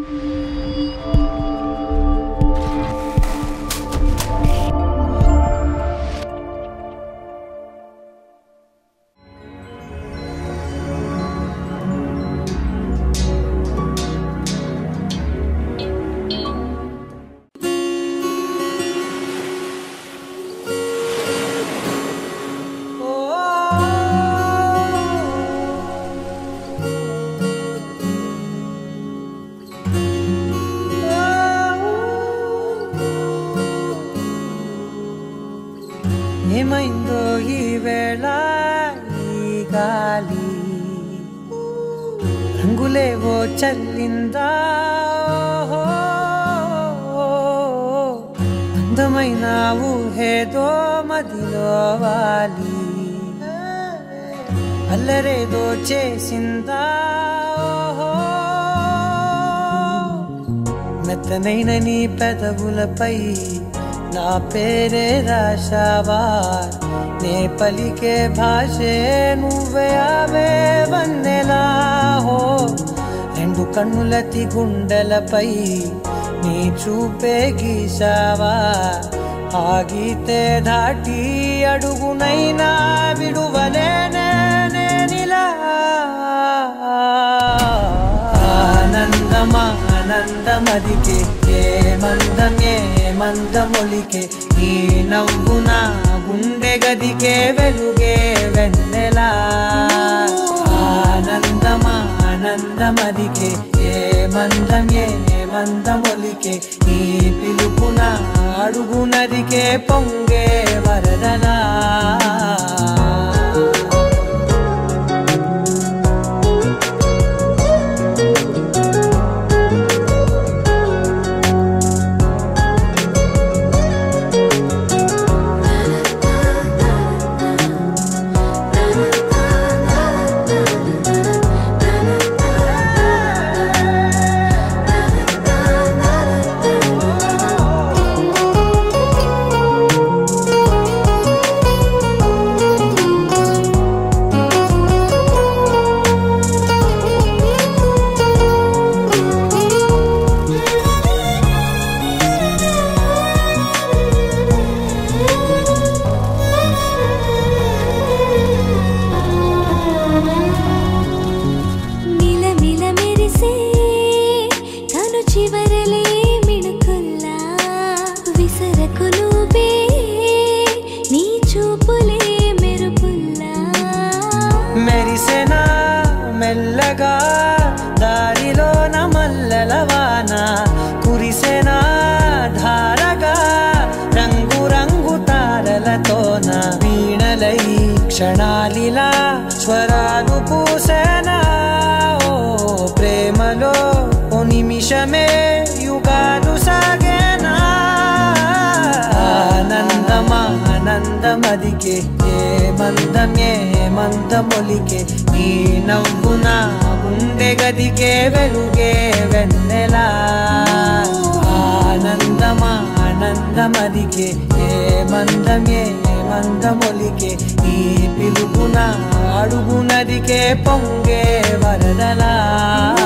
ఏమైందో ఈ వేళ ఈ గాలి రంగులేవో చల్లిందా ఓహో. అందమైన ఊహేదో మదిలో వాలి అల్లరేదో చేసిందా ఓహో. మెత్తనైన నీ పెదవులపై నా పేరే రాశావా నే పలికే భాషే నువ్వే అవే వన్నెలా హో రెండు కన్నులతి గుండెలపై నీ చూపే గీసావా ఆగితే దాటి అడుగునైనా విడువలేనే నేనిలా ఆనందమా ఆనందమదికే ఏ మందం ఏ మందమొలికే ఈ నవ్వు నా గుండె గదికే వెలుగే వెన్నెలా ఆనందమా ఆనందమదికే ఏ మందం ఏ మందమొలికే ఈ పిలుపున అడుగునదికే పొంగే వరదలా మిలమిల మెరిసే కను చివరలే మిణుకుల్లా విసరకు నువ్వే నీ చూపులే మెరుపుల్లా మెరిసెనా మెల్లగా దారిలోన మల్లెలవాన కురిసెనా ధారగా రంగు రంగు తారలతోన వీణలై క్షణాలిలా స్వరాలు పూసెనా ఓ ప్రేమలో ఓ నిమిషమే యుగాలు సాగేనా ఆనందమా ఆనందమదికే ఏ మందం ఏ మందమొలికే ఈ నవ్వున గుండె గదికే వెలుగే వెన్నెలా ఆనందమా ఆనందమదికే ఏ మందం ఏ మందమొలికే ఈ పిలుపున అడుగునదికే పొంగే వరదలా